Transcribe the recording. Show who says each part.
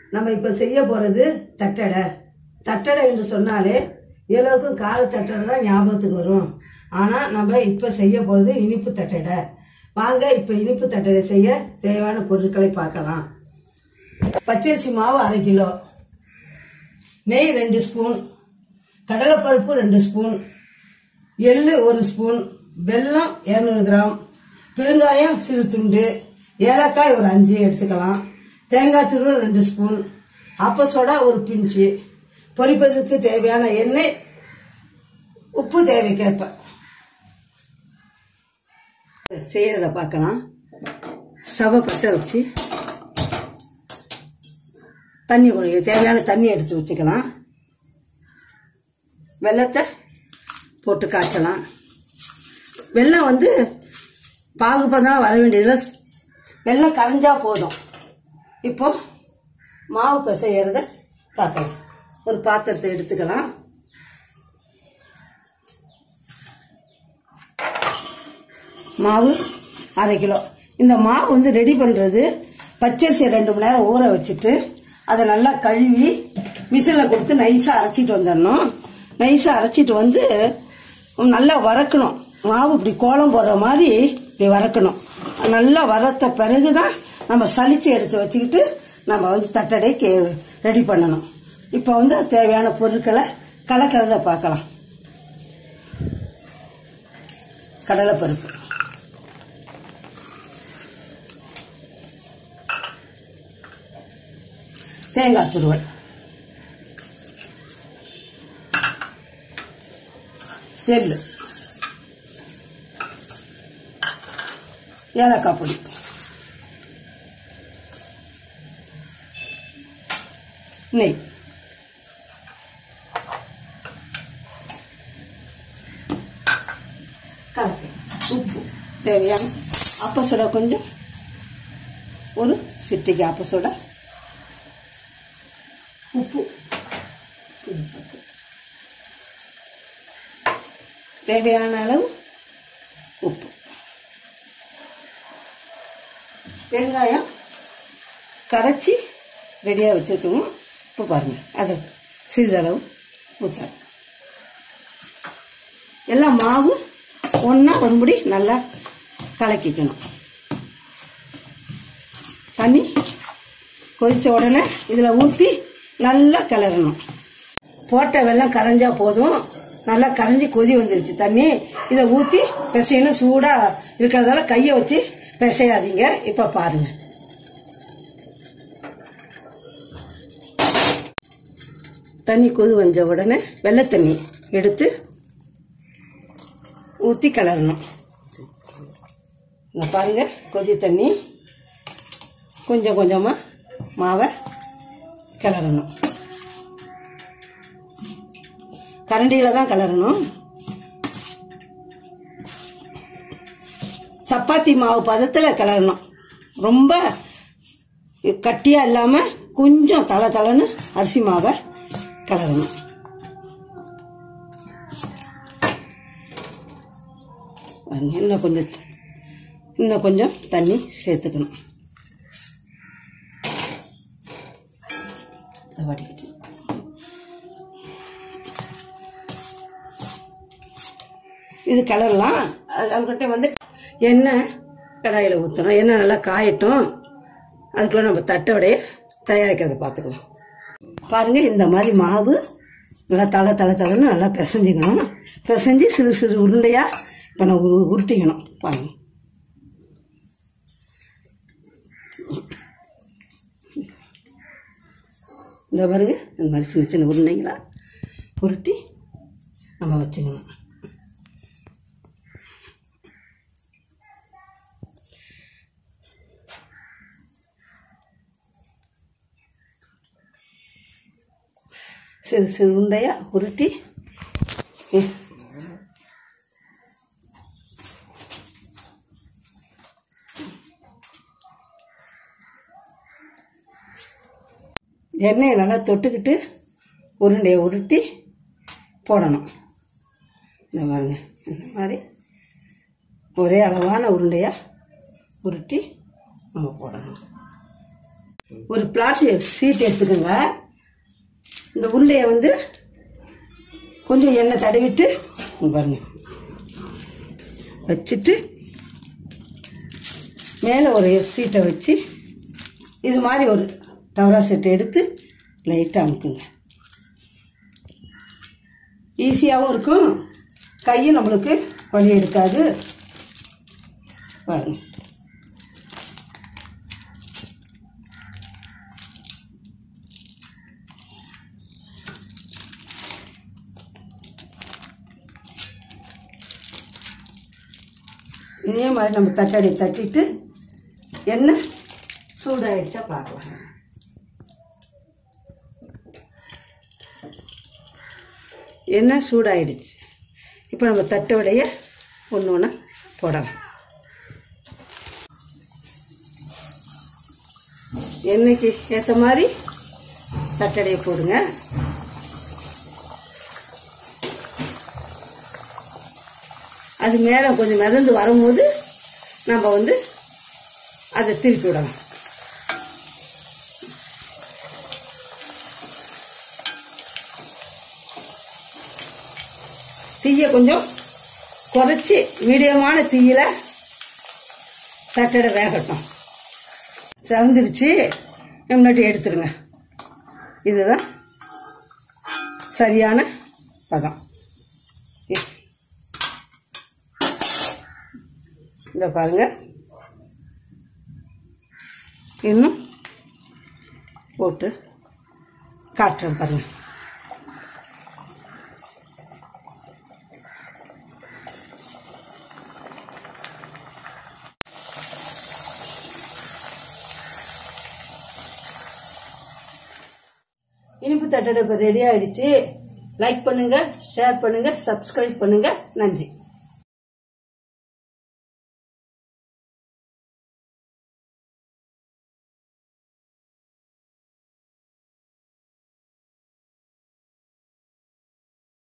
Speaker 1: நம்ம இப்போ செய்ய போகிறது தட்டடை தட்டடை என்று சொன்னாலே எல்லோருக்கும் கார தட்டடை தான் ஞாபகத்துக்கு வரும் ஆனால் நம்ம இப்போ செய்ய போகிறது இனிப்பு தட்டடை வாங்க இப்போ இனிப்பு தட்டடை செய்ய தேவையான பொருட்களை பார்க்கலாம் பச்சரிசி மாவு அரை கிலோ நெய் ரெண்டு ஸ்பூன் கடலைப்பருப்பு ரெண்டு ஸ்பூன் எள்ளு ஒரு ஸ்பூன் வெல்லம் இரநூறு கிராம் பெருங்காயம் சிறு துண்டு ஏலக்காய் ஒரு அஞ்சு எடுத்துக்கலாம் தேங்காய் துருவல் ரெண்டு ஸ்பூன் அப்ப சோடா ஒரு பிஞ்சு பொரிப்பதற்கு தேவையான எண்ணெய் உப்பு தேவைக்கேற்ப செய்யறத பார்க்கலாம் ஸ்டவ்வை பற்ற வச்சு தண்ணி குடி தேவையான தண்ணி எடுத்து வச்சுக்கலாம் வெள்ளத்தை போட்டு காய்ச்சலாம் வெள்ளம் வந்து பாகுபதம் வர வேண்டியதில் வெள்ளம் கரைஞ்சா போதும் இப்போ மாவு பிசையறத பார்க்கலாம் ஒரு பாத்திரத்தை எடுத்துக்கலாம் மாவு அரை கிலோ இந்த மாவு வந்து ரெடி பண்ணுறது பச்சரிசியை ரெண்டு மணி நேரம் ஊற வச்சுட்டு அதை நல்லா கழுவி மிஷினில் கொடுத்து நைஸாக அரைச்சிட்டு வந்துடணும் நைஸாக அரைச்சிட்டு வந்து நல்லா வறக்கணும் மாவு இப்படி கோலம் போடுற மாதிரி இப்படி வறக்கணும் நல்லா வறுத்த பிறகு தான் நம்ம சலிச்சு எடுத்து வச்சுக்கிட்டு நம்ம வந்து தட்டடைக்கு ரெடி பண்ணணும் இப்போ வந்து தேவையான பொருட்களை கலக்கிறத பார்க்கலாம் கடலைப்பருப்பு தேங்காய் துருவல் எள்ளு ஏலக்காய் பொடி நெய் கலக்கு உப்பு தேவையான அப்ப சோடா கொஞ்சம் ஒரு சிட்டிக்கு அப்ப சோடா உப்பு தேவையான அளவு உப்பு வெங்காயம் கரைச்சி ரெடியாக வச்சுருக்கோங்க இப்போ பாருங்கள் அதை சிறிதளவு ஊற்றுறேன் எல்லாம் மாவு ஒன்றா ஒருபடி நல்லா கலக்கிக்கணும் தண்ணி கொதித்த உடனே இதில் ஊற்றி நல்லா கிளறணும் போட்ட வெள்ளம் கரைஞ்சா போதும் நல்லா கரைஞ்சி கொதி வந்துருச்சு தண்ணி இதை ஊற்றி பிசையணும் சூடாக இருக்கிறதால கையை வச்சு பிசையாதீங்க இப்போ பாருங்க தண்ணி கொதி வந்த உடனே வெள்ளை தண்ணி எடுத்து ஊற்றி கிளறணும் இங்க பாருங்க கொதி தண்ணி கொஞ்சம் கொஞ்சமாக மாவை கிளறணும் கரண்டியில் தான் கிளறணும் சப்பாத்தி மாவு பதத்தில் கிளறணும் ரொம்ப கட்டியாக இல்லாமல் கொஞ்சம் தலை தலைன்னு அரிசி மாவை கிளறணும் இன்னும் கொஞ்சம் இன்னும் கொஞ்சம் தண்ணி சேர்த்துக்கணும் இதை வடிகட்டி இது கிளறலாம் அது அதுக்கிட்ட வந்து எண்ணெய் கடாயில் ஊற்றணும் எண்ணெய் நல்லா காயட்டும் அதுக்குள்ளே நம்ம தட்டோடைய தயாரிக்கிறத பார்த்துக்கலாம் பாருங்கள் இந்த மாதிரி மாவு நல்லா தலை தலை தலைன்னு நல்லா பிசைஞ்சிக்கணும் பிசைஞ்சு சிறு சிறு உருண்டையாக இப்போ நான் உரு- உருட்டிக்கணும் பாருங்க இந்த பாருங்க இந்த மாதிரி சின்ன சின்ன உருண்டைங்களா உருட்டி நம்ம வச்சுக்கணும் சிறு சிறு உருண்டையாக உருட்டி இ- எண்ணெயை நல்லா தொட்டுக்கிட்டு உருண்டையை உருட்டி போடணும் இந்த பாருங்க இந்த மாதிரி ஒரே அளவான உருண்டையாக உருட்டி நம்ம போடணும் ஒரு பிளாட் சீட் எடுத்துக்கோங்க இந்த உருண்டையை வந்து கொஞ்சம் எண்ணெய் தடவிட்டு இங்க பாருங்க வச்சுட்டு மேலே ஒரு சீட்டை வச்சு இது மாதிரி ஒரு டவரா செட்டை எடுத்து லைட்டாக அமுக்குங்க ஈஸியாகவும் இருக்கும் கையும் நம்மளுக்கு வலி எடுக்காது பாருங்க இதே மாதிரி நம்ம தட்டாடி தட்டிட்டு எண்ணெய் சூடாயிடுச்சா பார்க்கலாம் எண்ணெய் சூடாயிடுச்சு இப்போ நம்ம தட்டோடைய ஒன்று ஒன்று போடலாம் எண்ணெய்க்கு ஏற்ற மாதிரி தட்டடையை போடுங்க அது மேலே கொஞ்சம் மிதந்து வரும்போது நம்ம வந்து அதை திருப்பி விடலாம் தீயை கொஞ்சம் குறைச்சி மீடியமான தீயில தட்டடை வேகட்டும் செவந்துருச்சு முன்னாடி எடுத்துருங்க இதுதான் சரியான பதம் இ- இந்த பாருங்க இன்னும் போட்டு காட்டுறேன் பாருங்க இனிப்பு தட்டடை இப்போ ரெடி ஆயிடுச்சு லைக் பண்ணுங்க ஷேர் பண்ணுங்க சப்ஸ்கிரைப் பண்ணுங்க நன்றி